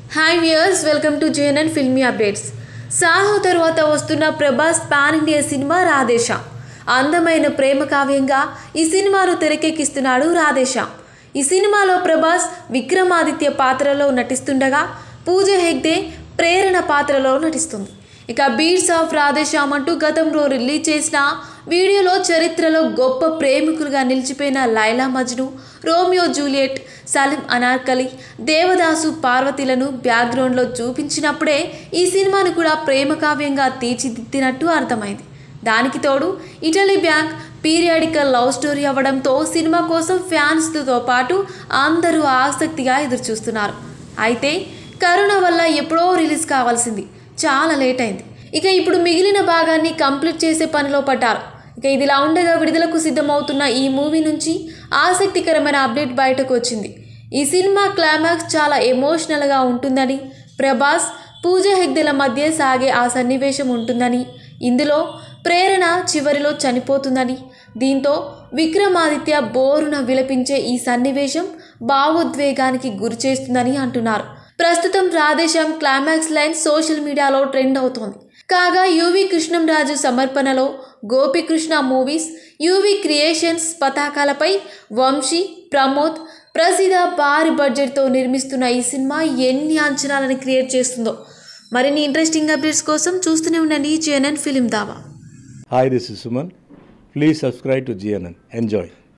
Hi viewers welcome to JNN filmy updates Saaho తరువాత వస్తున్న Prabhas pan India cinema రాధేశ అందమైన ప్రేమ కావ్యంగా ఈ సినిమాను తెరకెక్కిస్తున్నాడు రాధేశ ఈ సినిమాలో ప్రభాస్ విక్రమాదిత్య పాత్రలో నటిస్తుండగా పూజ హెగ్డే ప్రేరణ పాత్రలో నటిస్తుంది ఇక బీడ్స్ ఆఫ్ రాధేశ్యామ్ అంటూ గతంలో రిలీజ్ చేసిన వీడియోలో చరిత్రలో గొప్ప ప్రేమికులుగా నిలిచిపోయిన లైలా మజ్ను రోమియో జూలియట్ సలీం అనార్కలి దేవదాసు పార్వతీలను బ్యాక్గ్రౌండ్లో చూపించినప్పుడే ఈ సినిమాను కూడా ప్రేమ కావ్యంగా తీర్చిదిద్దినట్టు అర్థమైంది దానికి తోడు Italy bank periodical love story అవ్వడంతో సినిమా కోసం ఫ్యాన్స్తో పాటు అందరూ ఆసక్తిగా ఎదురుచూస్తున్నారు అయితే కరోనా వల్ల ఎప్పుడో రిలీజ్ కావాల్సింది చాలా లేట్ అయింది ఇక ఇప్పుడు మిగిలిన భాగాన్ని కంప్లీట్ చేసే పనిలో పడ్డారు ఇక ఇదిలా ఉండగా విడుదలకు సిద్ధమవుతున్న ఈ మూవీ నుంచి ఆసక్తికరమైన అప్డేట్ బయటకు వచ్చింది ఈ సినిమా క్లైమాక్స్ చాలా ఎమోషనల్గా ఉంటుందని ప్రభాస్ పూజ హెగ్దెల మధ్య సాగే ఆ సన్నివేశం ఉంటుందని ఇందులో ప్రేరణ చివరిలో చనిపోతుందని దీంతో విక్రమాదిత్య బోరున విలపించే ఈ సన్నివేశం భావోద్వేగానికి గురిచేస్తుందని అంటున్నారు ప్రస్తుతం రాధేశ్యామ్ క్లైమాక్స్ లైన్ సోషల్ మీడియాలో ట్రెండ్ అవుతోంది కాగా యువి కృష్ణంరాజు సమర్పణలో గోపికృష్ణ మూవీస్ యువి క్రియేషన్స్ పతాకాలపై వంశీ ప్రమోద్ ప్రసిద్ధ భారీ బడ్జెట్తో నిర్మిస్తున్న ఈ సినిమా ఎన్ని అంచనాలను క్రియేట్ చేస్తుందో మరిన్ని ఇంట్రెస్టింగ్ అప్డేట్స్ కోసం చూస్తూనే ఉండండి జేఎన్ఎన్ ఫిలిం దావా Hi, this is Suman. Please subscribe to GNN. Enjoy.